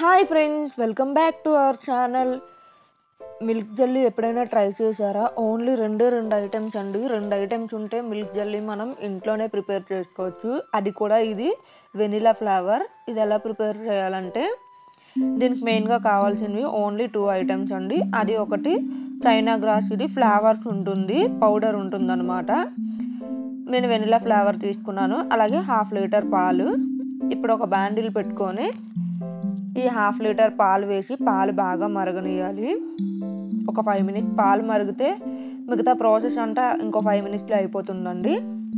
hi friends welcome back to our channel milk jelly ఎప్పుడైనా try చేశారా only రెండే రెండు ఐటమ్స్ అండి రెండు ఐటమ్స్ ఉంటే మిల్క్ జల్లీ మనం ఇంట్లోనే ప్రిపేర్ చేసుకోవచ్చు అది కూడా ఇది వెనిలా ఫ్లేవర్ ఇది ఎలా ప్రిపేర్ చేయాలంటే దీనికి మెయిన్గా కావాల్సినవి ఓన్లీ టూ ఐటమ్స్ అండి అది ఒకటి చైనా గ్రాస్ ఇది ఫ్లేవర్స్ ఉంటుంది పౌడర్ ఉంటుందన్నమాట నేను వెనిలా ఫ్లేవర్ తీసుకున్నాను అలాగే హాఫ్ లీటర్ పాలు ఇప్పుడు ఒక బ్యాండిల్ పెట్టుకొని ఈ హాఫ్ లీటర్ పాలు వేసి పాలు బాగా మరగనియాలి ఒక ఫైవ్ మినిట్స్ పాలు మరిగితే మిగతా ప్రాసెస్ అంతా ఇంకో ఫైవ్ మినిట్స్లో అయిపోతుందండి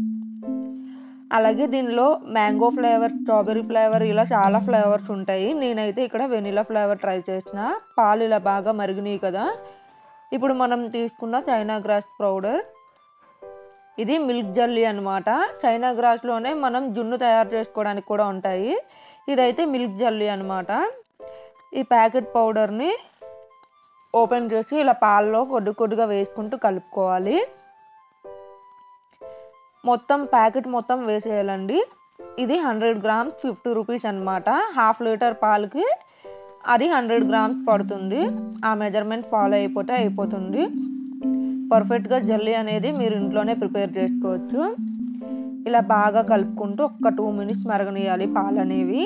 అలాగే దీనిలో మ్యాంగో ఫ్లేవర్ స్ట్రాబెరీ ఫ్లేవర్ ఇలా చాలా ఫ్లేవర్స్ ఉంటాయి నేనైతే ఇక్కడ వెనిలా ఫ్లేవర్ ట్రై చేసిన పాలు ఇలా బాగా మరిగినాయి కదా ఇప్పుడు మనం తీసుకున్న చైనా గ్రాస్ పౌడర్ ఇది మిల్క్ జల్లీ అనమాట చైనా గ్రాస్లోనే మనం జున్ను తయారు చేసుకోవడానికి కూడా ఉంటాయి ఇదైతే మిల్క్ జల్లీ అనమాట ఈ ప్యాకెట్ పౌడర్ని ఓపెన్ చేసి ఇలా పాలలో కొద్ది కొద్దిగా వేసుకుంటూ కలుపుకోవాలి మొత్తం ప్యాకెట్ మొత్తం వేసేయాలండి ఇది హండ్రెడ్ గ్రామ్స్ ఫిఫ్టీ రూపీస్ అనమాట హాఫ్ లీటర్ పాలకి అది హండ్రెడ్ గ్రామ్స్ పడుతుంది ఆ మెజర్మెంట్ ఫాలో అయిపోతే అయిపోతుంది పర్ఫెక్ట్గా జల్లీ అనేది మీరు ఇంట్లోనే ప్రిపేర్ చేసుకోవచ్చు ఇలా బాగా కలుపుకుంటూ ఒక్క టూ మినిట్స్ మరగనియాలి పాలు అనేవి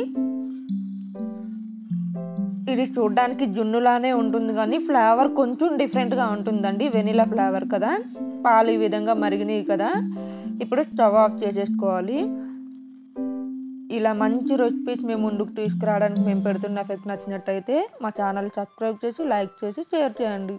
ఇది చూడడానికి జున్నులానే ఉంటుంది కానీ ఫ్లేవర్ కొంచెం డిఫరెంట్గా ఉంటుందండి వెనిలా ఫ్లేవర్ కదా పాలు ఈ విధంగా మరిగినాయి కదా ఇప్పుడు స్టవ్ ఆఫ్ చేసేసుకోవాలి ఇలా మంచి రెసిపీస్ మేము ముందుకు తీసుకురావడానికి మేము పెడుతున్న ఎఫెక్ట్ నచ్చినట్టయితే మా ఛానల్ సబ్స్క్రైబ్ చేసి లైక్ చేసి షేర్ చేయండి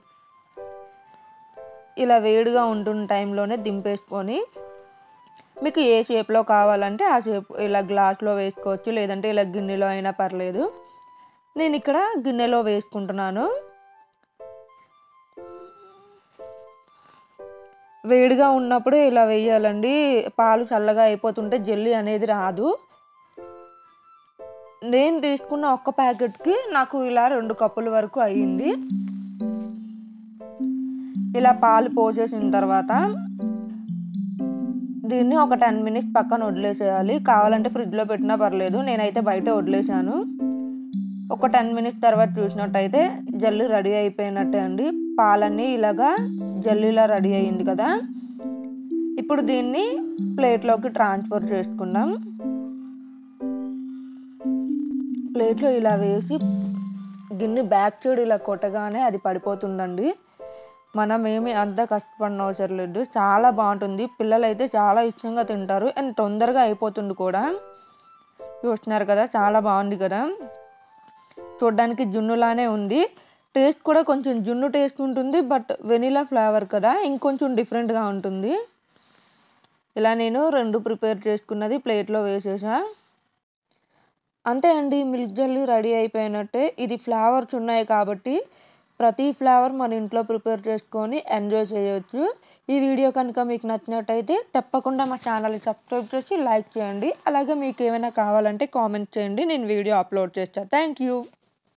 ఇలా వేడిగా ఉంటున్న టైంలోనే దింపేసుకొని మీకు ఏ షేప్లో కావాలంటే ఆ షేప్ ఇలా గ్లాస్లో వేసుకోవచ్చు లేదంటే ఇలా గిన్నెలో అయినా పర్లేదు నేను ఇక్కడ గిన్నెలో వేసుకుంటున్నాను వేడిగా ఉన్నప్పుడు ఇలా వేయాలండి పాలు చల్లగా అయిపోతుంటే జల్లీ అనేది రాదు నేను తీసుకున్న ఒక్క ప్యాకెట్కి నాకు ఇలా రెండు కప్పుల వరకు అయ్యింది ఇలా పాలు పోసేసిన తర్వాత దీన్ని ఒక టెన్ మినిట్స్ పక్కన వదిలేసేయాలి కావాలంటే ఫ్రిడ్జ్లో పెట్టినా పర్లేదు నేనైతే బయట వదిలేసాను ఒక టెన్ మినిట్స్ తర్వాత చూసినట్టయితే జల్లి రెడీ అయిపోయినట్టే అండి పాలన్నీ ఇలాగా జల్లీలా రెడీ అయింది కదా ఇప్పుడు దీన్ని ప్లేట్లోకి ట్రాన్స్ఫర్ చేసుకుందాం ప్లేట్లో ఇలా వేసి గిన్నె బ్యాక్ సైడ్ ఇలా కొట్టగానే అది పడిపోతుందండి మనం ఏమి అంత కష్టపడిన అవసరం లేదు చాలా బాగుంటుంది పిల్లలు అయితే చాలా ఇష్టంగా తింటారు అండ్ తొందరగా అయిపోతుంది కూడా చూస్తున్నారు కదా చాలా బాగుంది కదా చూడడానికి జున్నులానే ఉంది టేస్ట్ కూడా కొంచెం జున్ను టేస్ట్ ఉంటుంది బట్ వెనిలా ఫ్లేవర్ కదా ఇంకొంచెం డిఫరెంట్గా ఉంటుంది ఇలా నేను రెండు ప్రిపేర్ చేసుకున్నది ప్లేట్లో వేసేసా అంతే అండి మిల్క్ జల్లీ రెడీ అయిపోయినట్టే ఇది ఫ్లేవర్స్ ఉన్నాయి కాబట్టి ప్రతి ఫ్లేవర్ మన ఇంట్లో ప్రిపేర్ చేసుకొని ఎంజాయ్ చేయొచ్చు ఈ వీడియో కనుక మీకు నచ్చినట్టయితే తప్పకుండా మా ఛానల్ని సబ్స్క్రైబ్ చేసి లైక్ చేయండి అలాగే మీకు ఏమైనా కావాలంటే కామెంట్ చేయండి నేను వీడియో అప్లోడ్ చేస్తాను థ్యాంక్ యూ